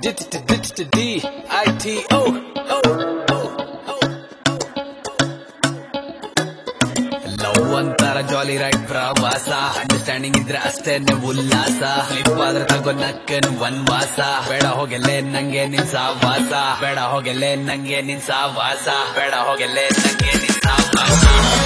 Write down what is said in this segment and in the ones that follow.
D I T O love ಅಂತಾರ jolly ride ಪ್ರವಾಸ understanding ಇದ್ರೆ ಅಷ್ಟೇನೆ ಉಲ್ಲಾಸ ಫ್ಲಿಪ್ ಆದ್ರೆ ತಗೋ ನಕ್ಕನ್ ವನ್ವಾಸ ಬೇಡ ಹೋಗಲೆ ನಂಗೆ ನಿನ್ ಸಾವಾಸ ಬೇಡ ಹೋಗಲೆ ನಂಗೆ ನಿನ್ ಸಾವಾಸ ಬೇಡ ಹೋಗಲೆ ನಂಗೆ ನಿನ್ ಸಾವಾಸ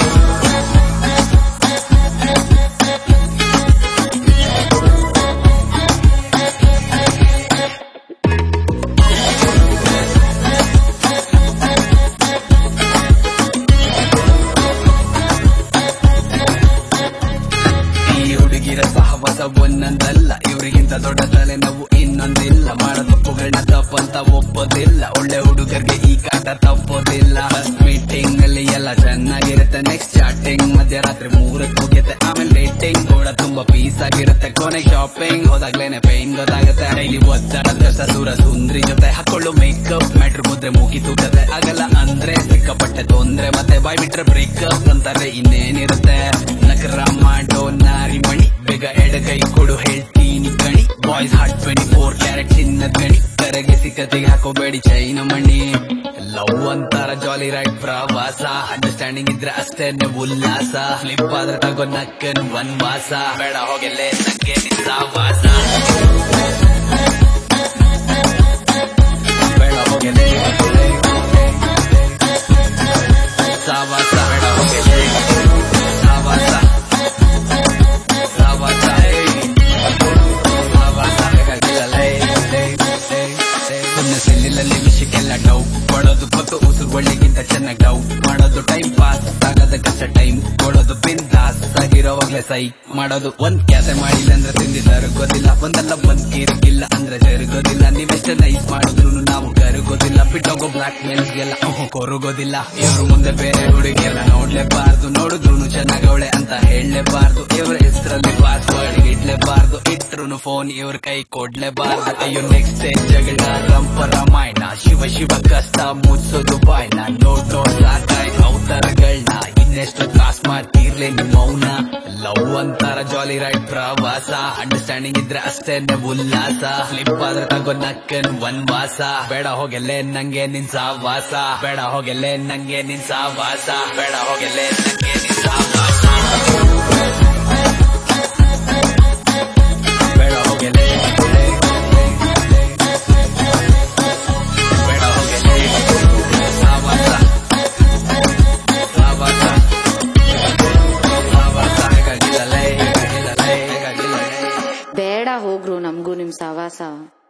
ಈ ಹುಡುಗಿರ ಸಹವಾಸ ಒಂದೊಂದಲ್ಲ ಇವರಿಗಿಂತ ದೊಡ್ಡ ತಲೆ ನಾವು ಇನ್ನೊಂದಿಲ್ಲ ಮಾಡೋ ತಪ್ಪುಗಳನ್ನ ತಪ್ಪಂತ ಒಪ್ಪೋದಿಲ್ಲ ಒಳ್ಳೆ ಹುಡುಗರಿಗೆ ಈ ಕಾಟ ತಪ್ಪೋದಿಲ್ಲ ಫಸ್ಟ್ ಮೀಟಿಂಗ್ ಅಲ್ಲಿ ಎಲ್ಲ ಚೆನ್ನಾಗಿರುತ್ತೆ ನೆಕ್ಸ್ಟ್ ಚಾಟಿಂಗ್ ಮಧ್ಯರಾತ್ರಿ ಮೂರಕ್ಕೆ ಮುಗಿಯುತ್ತೆ ಆಮೇಲೆ ಡೇಟಿಂಗ್ ಕೂಡ ತುಂಬಾ ಪೀಸ್ ಆಗಿರುತ್ತೆ ಕೊನೆ ಶಾಪಿಂಗ್ ಹೋದಾಗ್ಲೇನೆ ಪೈನ್ ಗೊತ್ತಾಗುತ್ತೆ ಡೈಲಿ ಒತ್ತಡ ಕಷ್ಟ ದೂರ ಸುಂದ್ರಿ ಜೊತೆ ಹಾಕೊಳ್ಳು ಮೇಕಪ್ ಮ್ಯಾಟ್ರ್ ಮುದ್ರೆ ಮುಗಿತು ಕತೆ ಆಗಲ್ಲ ಅಂದ್ರೆ ಸಿಕ್ಕಾಪಟ್ಟೆ ತೊಂದ್ರೆ ಮತ್ತೆ ಬಾಯ್ ಬಿಟ್ರೆ ಬ್ರೇಕಪ್ ಅಂತಾರೆ ಇನ್ನೇನಿರುತ್ತೆ ನಕರ ಮಾಡೋ ನಾರಿ ಮಣಿ ಬೇಗ ಎಡಗೈ ಕೊಡು ಹೇಳ್ತೀನಿ ಕಣಿ boys heart twenty four carat ಚಿನ್ನದ ಗಣಿ ಕರೆಗೆ ಸಿಕ್ಕತಿಗೆ ಹಾಕೋಬೇಡಿ ಚೈನ ಮಣಿ ಲವ್ ಅಂತಾರ ಜಾಲಿ ರೈಡ್ ಪ್ರವಾಸ ಅಂಡರ್ಸ್ಟ್ಯಾಂಡಿಂಗ್ ಇದ್ರೆ ಅಷ್ಟೇನೆ ಉಲ್ಲಾಸ ಫ್ಲಿಪ್ ಆದ್ರೆ ತಗೋ ನಕ್ಕನ್ ವನ್ವಾಸ ಬೇಡ ಹೋಗಲೆ ನಂಗೆ ನಿನ್ ಸಾವಾಸ ಬೇಡ ಹೋಗಲೆ ಸಾವಾಸ ಬೇಡ ಹೋಗಲೆ ಸಾವಾಸ ಸಾವಾಸ ಸಾವಾಸ ಬೇಕಾಗಿಲ್ಲ ಲೈ, ಲೈ, ಲೈ, ಲೈ. ಸುಮ್ನೆ ಸಿಲ್ಲಿಲಲ್ಲಿ ವಿಷಯಕ್ಕೆಲ್ಲ ಡೌ ಕೊಡೋದು ಗೊತ್ತು ಉಸಿರು ಒಳ್ಳೆಗಿಂತ ಚೆನ್ನಾಗಿ ಡೌ ಮಾಡೋದು ಟೈಮ್ ಪಾಸ್ ಆಗದ ಕಷ್ಟ ಟೈಮ್ ಕೊಡೋದು ಬಿಂದಾಸ್ ಆಗಿರೋವಾಗ್ಲೇ ಸೈ ಮಾಡೋದು ಒಂದ್ ಕ್ಯಾಸೆ ಮಾಡಿಲ್ಲ ಅಂದ್ರೆ ತಿಂದಿದ್ದಾರೆ ಗೊತ್ತಿಲ್ಲ ಒಂದಲ್ಲ ಒಂದ್ ಕೀರಿಗಿಲ್ಲ ಅಂದ್ರೆ ಜರುಗೋದಿಲ್ಲ ನೀವೆಷ್ಟೇ ನೈಸ್ ಮಾಡಿದ್ರು ನಾವು ಕರುಗೋದಿಲ್ಲ ಬಿಟ್ಟೋಗೋ ಬ್ಲಾಕ್ ಮೇಲ್ಗೆಲ್ಲ ಕೊರುಗೋದಿಲ್ಲ ಇವ್ರ ಮುಂದೆ ಬೇರೆ ಹುಡುಗಿಯಲ್ಲ ನೋಡ್ಲೇಬಾರ್ದು ನೋಡಿದ್ರು ಚೆನ್ನಾಗವಳೆ ಅಂತ ಹೇಳಲೇಬಾರ್ದು ಇವ್ರ ಹೆಸರಲ್ಲಿ ಪಾಸ್ವರ್ಡ್ ಇಡ್ಲೇಬಾರ್ದು ಇಟ್ರು ಫೋನ್ ಇವ್ರ ಕೈ ಕೊಡ್ಲೇಬಾರ್ದು ಅಯ್ಯೋ ನೆಕ್ಸ್ಟ್ ಜಗಳ ರಂಪ ರಾಮಾಯಣ ಶಿವ ಶಿವ ಕಷ್ಟ ಮುಚ್ಚೋದು ಬಾಯ್ನ ನೋಡ್ ನೋಡ್ ಸಾಕಾಯ್ತು ಅವತಾರಗಳನ್ನ ಇನ್ನೆಷ್ಟು ಕ್ಲಾಸ್ ಮಾಡ್ತೀರ್ಲೆ ನಿಮ್ಮ ಮೌನ ಲವ್ ಅಂತಾರ ಜಾಲಿ ರೈಡ್ ಪ್ರವಾಸ ಅಂಡರ್ಸ್ಟ್ಯಾಂಡಿಂಗ್ ಇದ್ರೆ ಅಷ್ಟೇನೆ ಉಲ್ಲಾಸ ಫ್ಲಿಪ್ ಆದ್ರೆ ತಗೋ ನಕ್ಕನ್ ವನ್ವಾಸ ಬೇಡ ಹೋಗಲೆ ನಂಗೆ ನಿನ್ ಸಾವಾಸ ಬೇಡ ಹೋಗಲೆ ನಂಗೆ ನಿನ್ ಸಾವಾಸ ಬೇಡ ಹೋಗಲೆ ನಂಗೆ ನಿನ್ ಸಾವಾಸ ಬೇಡ ಹೋಗಲೆ ಬೇಡ ಹೋಗಲೆ ಸಾವಾಸ ಸಾವಾಸ ಸಾವಾಸ ಬೇಕಾಗಿಲ್ಲ ಲೈ, ಬೇಕಾಗಿಲ್ಲ ಲೈ, ಬೇಕಾಗಿಲ್ಲ ಲೈ. ಬೇಡ ಹೋಗ್ರು ನಮಗೂ ನಿಮ್ ಸವಾಸ